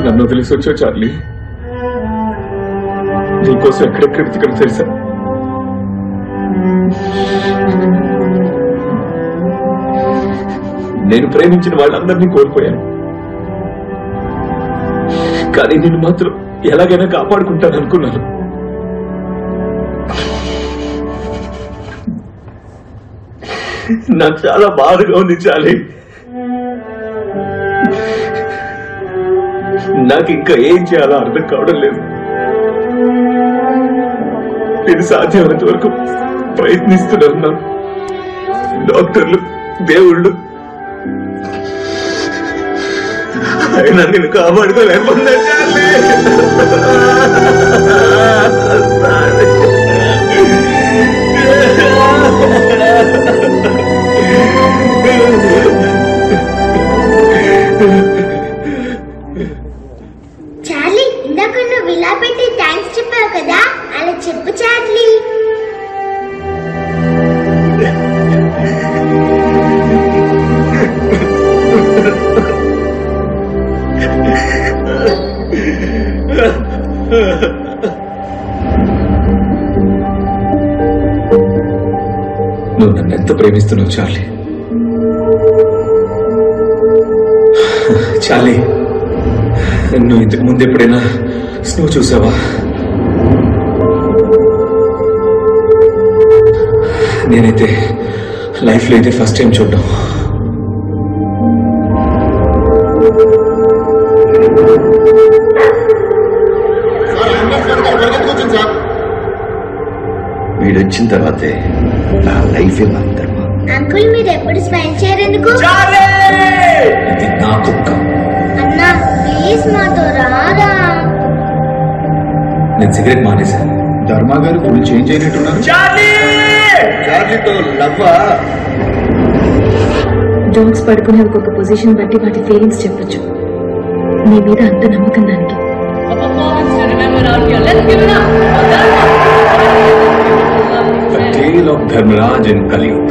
నన్ను వదిలేసి వచ్చావు చార్లీ నీకోసం ఎక్కడెక్కడ వెతికాను తెలుసా నేను ప్రేమించిన వాళ్ళందరినీ కోల్పోయాను కానీ నేను మాత్రం ఎలాగైనా కాపాడుకుంటాను అనుకున్నాను నాకు చాలా బాధగా ఉంది చాలి నాకు ఇంకా ఏం చేయాలో అర్థం కావడం లేదు నేను సాధ్యమైనంత వరకు ప్రయత్నిస్తున్నాను డాక్టర్లు దేవుళ్ళు అయినా నేను కాపాడుకోలేకపోతున్నా చార్లీ ఇందాక నువ్వు ఇలా పెట్టి థ్యాంక్స్ చెప్పావు కదా అలా చెప్పు చార్లీ నువ్వు నన్ను ఎంత ప్రేమిస్తున్నావు చార్లీ చార్లీ నువ్వు ఇంతకు ముందు ఎప్పుడైనా స్నో చూసావా నేనైతే లైఫ్లో అయితే ఫస్ట్ టైం చూడడం వీడు వచ్చిన తర్వాతే నా లైఫ్ అందరమా అంకుల్ మీరు ఎప్పుడు స్మైల్ చేయరెందుకు ఇది నా కుక్క అన్నా ప్లీజ్ మాతో రారా నేను సిగరెట్ మానేశాను ధర్మా గారు ఫుల్ చేంజ్ అయినట్టున్నారు చార్లీతో లవ్వా డాగ్స్ పడుకునే ఒక్కొక్క పొజిషన్ బట్టి వాటి ఫీలింగ్స్ చెప్పొచ్చు నీ మీద అంత నమ్మకం దానికి A performance to remember out here. Let's give it up. for Dharma. The tale of Dharmaraj in Kaliyug.